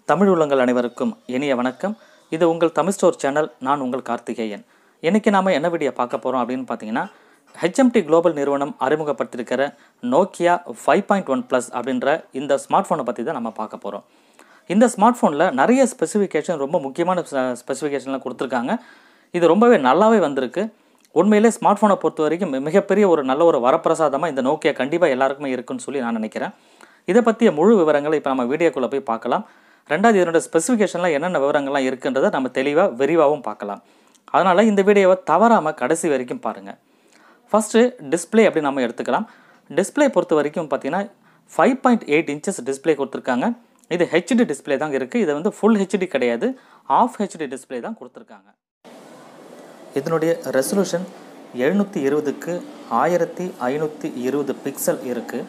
தமிழ் உள்ளங்கள் அனைவருக்கும் இனிய வணக்கம் இது உங்கள் தமிழ் ஸ்டோர் சேனல் நான் உங்கள் கார்த்திகேயன் இன்றைக்கி நாம் என்ன வீடியோ பார்க்க போகிறோம் அப்படின்னு பார்த்தீங்கன்னா ஹெச்எம்டி குளோபல் நிறுவனம் அறிமுகப்படுத்தியிருக்கிற Nokia five point one plus அப்படின்ற இந்த ஸ்மார்ட் ஃபோனை பற்றி தான் நம்ம பார்க்க போகிறோம் இந்த ஸ்மார்ட் ஃபோனில் நிறைய ஸ்பெசிஃபிகேஷன் ரொம்ப முக்கியமான ஸ்பெசிஃபிகேஷன்லாம் கொடுத்துருக்காங்க இது ரொம்பவே நல்லாவே வந்திருக்கு உண்மையிலே ஸ்மார்ட் ஃபோனை பொறுத்த வரைக்கும் மி- மிகப்பெரிய ஒரு நல்ல ஒரு வரப்பிரசாதமாக இந்த நோக்கியா கண்டிப்பாக எல்லாருக்குமே இருக்குன்னு சொல்லி நான் நினைக்கிறேன் இதை பற்றிய முழு விவரங்களை இப்போ நம்ம வீடியோக்குள்ளே போய் பார்க்கலாம் ரெண்டாவது இதனோட ஸ்பெசிஃபிகேஷனில் என்னென்ன விவரங்கள்லாம் இருக்குன்றதை நம்ம தெளிவாக விரிவாகவும் பார்க்கலாம் அதனால் இந்த வீடியோவை தவறாமல் கடைசி வரைக்கும் பாருங்கள் ஃபஸ்ட்டு டிஸ்ப்ளே அப்படி நம்ம எடுத்துக்கலாம் டிஸ்ப்ளே பொறுத்த வரைக்கும் பார்த்தீங்கன்னா five point eight inches display கொடுத்துருக்காங்க இது ஹெச்டி டிஸ்ப்ளே தான் இருக்குது இது வந்து ஃபுல் ஹெச்டி கிடையாது ஆஃப் ஹெச்டி டிஸ்ப்ளே தான் கொடுத்துருக்காங்க இதனுடைய ரெசல்யூஷன் எழுநூற்றி இருபதுக்கு ஆயிரத்தி ஐநூற்றி இருபது பிக்சல் இருக்குது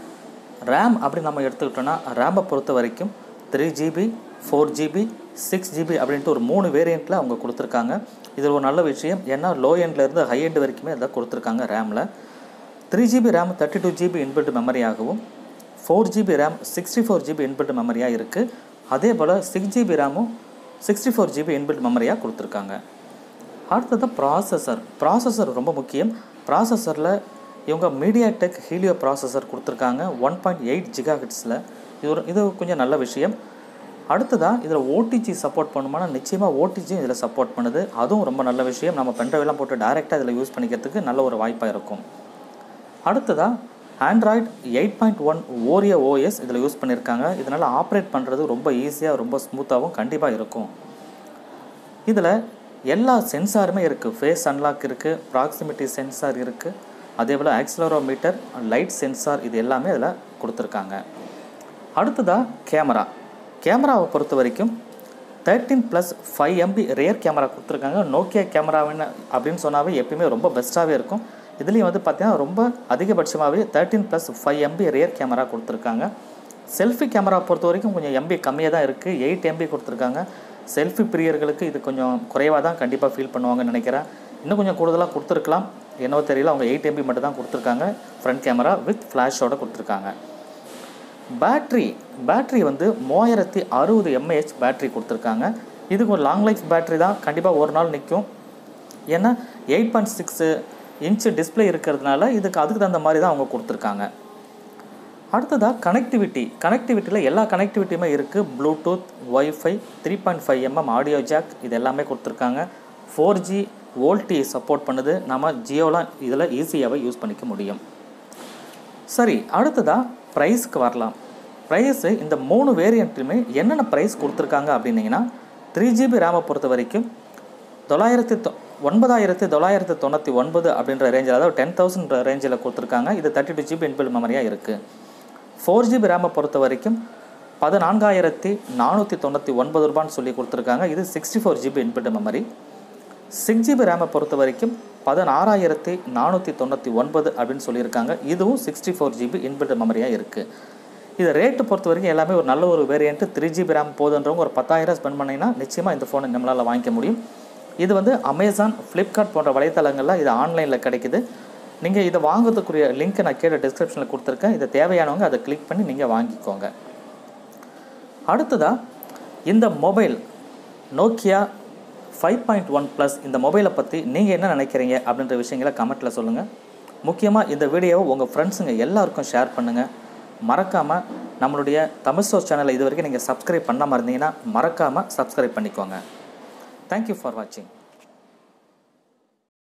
ரேம் அப்படி நம்ம எடுத்துக்கிட்டோன்னா ரேமை பொறுத்த வரைக்கும் three GB four GB six GB அப்படின்ட்டு ஒரு மூணு வேரியண்ட்டில் அவங்க கொடுத்துருக்காங்க இது ஒரு நல்ல விஷயம் ஏன்னா லோ இருந்து ஹை எண்ட் வரைக்குமே அதை கொடுத்துருக்காங்க ரேமில் three GB RAM thirty two GB inbuilt மெமரியாகவும் four GB RAM sixty four GB inbuilt மெமரியாக இருக்குது அதே போல் சிக்ஸ் ஜிபி ரேமும் சிக்ஸ்டி ஃபோர் ஜிபி இன்பில்ட் மெமரியாக கொடுத்துருக்காங்க அடுத்தது ப்ராசஸர் ப்ராசஸர் ரொம்ப முக்கியம் ப்ராசஸரில் இவங்க மீடியாடெக் ஹீலியோ ப்ராசஸர் கொடுத்துருக்காங்க ஒன் பாயிண்ட் எயிட் ஜிகா ஹிட்ஸில் இது ஒரு இது கொஞ்சம் நல்ல விஷயம் அடுத்ததாக இதில் ஓடிஜி சப்போர்ட் பண்ணுமானா நிச்சயமாக ஓடிஜி இதில் சப்போர்ட் பண்ணுது அதுவும் ரொம்ப நல்ல விஷயம் நம்ம பென்ட்ரைவெல்லாம் போட்டு டைரெக்டாக இதில் யூஸ் பண்ணிக்கிறதுக்கு நல்ல ஒரு வாய்ப்பாக இருக்கும் அடுத்ததாக Android eight point one Oreo OS இதில் யூஸ் பண்ணியிருக்காங்க இதனால் ஆப்ரேட் பண்ணுறது ரொம்ப ஈஸியாக ரொம்ப ஸ்மூத்தாகவும் கண்டிப்பாக இருக்கும் இதில் எல்லா சென்சாருமே இருக்குது ஃபேஸ் அன்லாக் இருக்குது ப்ராக்சிமிட்டி சென்சார் இருக்குது அதே போல் ஆக்சிலரோமீட்டர் லைட் சென்சார் இது எல்லாமே இதில் கொடுத்துருக்காங்க அடுத்ததாக கேமரா கேமராவை பொறுத்த வரைக்கும் thirteen plus five MP rear camera கொடுத்துருக்காங்க நோக்கியா கேமராவின்னு அப்படின்னு சொன்னாவே எப்பயுமே ரொம்ப பெஸ்ட்டாகவே இருக்கும் இதுலேயும் வந்து பார்த்தீங்கன்னா ரொம்ப அதிகபட்சமாகவே thirteen plus five MP rear camera கொடுத்துருக்காங்க செல்ஃபி கேமரா பொறுத்த வரைக்கும் கொஞ்சம் எம்பி கம்மியாக தான் இருக்குது எயிட் எம்பி கொடுத்துருக்காங்க செல்ஃபி பிரியர்களுக்கு இது கொஞ்சம் குறைவாக தான் கண்டிப்பாக ஃபீல் பண்ணுவாங்கன்னு நினைக்கிறேன் இன்னும் கொஞ்சம் கூடுதலாக கொடுத்துருக்கலாம் என்னவோ தெரியல அவங்க எயிட் எம்பி மட்டும் தான் கொடுத்துருக்காங்க ஃப்ரண்ட் கேமரா வித் ஃப்ளாஷோட கொடுத்துருக்காங்க பேட்ரி பேட்ரி வந்து மூவாயிரத்தி அறுபது எம்ஏஹெச் பேட்ரி கொடுத்துருக்காங்க இதுக்கு ஒரு லாங் லைஃப் பேட்ரி தான் கண்டிப்பாக ஒரு நாள் நிற்கும் ஏன்னா eight point six inch display இருக்கிறதுனால இதுக்கு அதுக்கு தகுந்த மாதிரி தான் அவங்க கொடுத்துருக்காங்க அடுத்ததாக கனெக்டிவிட்டி கனெக்டிவிட்டியில் எல்லா கனெக்டிவிட்டியுமே இருக்குது Bluetooth WiFi three point five mm audio jack இது எல்லாமே கொடுத்துருக்காங்க ஃபோர் ஜி வோல்டி சப்போர்ட் பண்ணுது நம்ம ஜியோலாம் இதில் ஈஸியாகவே யூஸ் பண்ணிக்க முடியும் சரி அடுத்ததாக ப்ரைஸ்க்கு வரலாம் ப்ரைஸு இந்த மூணு வேரியண்ட்டுமே என்னென்ன ப்ரைஸ் கொடுத்துருக்காங்க அப்படின்னீங்கன்னா த்ரீ ஜிபி ரேமை பொறுத்த வரைக்கும் தொள்ளாயிரத்தி தொ ஒன்பதாயிரத்தி தொள்ளாயிரத்தி தொண்ணூற்றி ஒன்பது அப்படின்ற ரேஞ்சில் அதாவது டென் தௌசண்ட் ரேஞ்சில் கொடுத்துருக்காங்க இது தேர்ட்டி டூ ஜிபி இன்பில் மெமரியாக இருக்குது ஃபோர் ஜிபி ரேமை பொறுத்த வரைக்கும் பதினான்காயிரத்தி நானூற்றி தொண்ணூற்றி ஒன்பது ரூபான்னு சொல்லி கொடுத்துருக்காங்க இது sixty four GB inbuilt memory six GB ரேமை பொறுத்த வரைக்கும் பதினாறாயிரத்தி நானூற்றி தொண்ணூற்றி ஒன்பது அப்படின்னு சொல்லியிருக்காங்க இதுவும் சிக்ஸ்டி ஃபோர் ஜிபி இன்பில்ட் மெமரியாக இருக்குது இது ரேட்டு பொறுத்த வரைக்கும் எல்லாமே ஒரு நல்ல ஒரு வேரியண்ட்டு த்ரீ ஜிபி ரேம் போதுன்றவங்க ஒரு பத்தாயிரம் ஸ்பெண்ட் பண்ணிங்கன்னா நிச்சயமாக இந்த ஃபோனை நம்மளால் வாங்கிக்க முடியும் இது வந்து அமேசான் ஃப்ளிப்கார்ட் போன்ற வலைத்தளங்களில் இது ஆன்லைனில் கிடைக்குது நீங்கள் இதை வாங்குறதுக்குரிய லிங்க்கை நான் கீழே டிஸ்கிரிப்ஷனில் கொடுத்துருக்கேன் இதை தேவையானவங்க அதை கிளிக் பண்ணி நீங்கள் வாங்கிக்கோங்க அடுத்ததாக இந்த mobile Nokia five point one plus இந்த மொபைலை பற்றி நீங்கள் என்ன நினைக்கிறீங்க அப்படின்ற விஷயங்களை கமெண்ட்டில் சொல்லுங்கள் முக்கியமாக இந்த வீடியோவை உங்கள் ஃப்ரெண்ட்ஸுங்க எல்லாருக்கும் ஷேர் பண்ணுங்கள் மறக்காமல் நம்மளுடைய தமிழ் சோர்ஸ் சேனலை இது வரைக்கும் நீங்கள் சப்ஸ்கிரைப் பண்ணாமல் இருந்தீங்கன்னா மறக்காமல் சப்ஸ்கிரைப் பண்ணிக்கோங்க தேங்க்யூ ஃபார் வாட்சிங்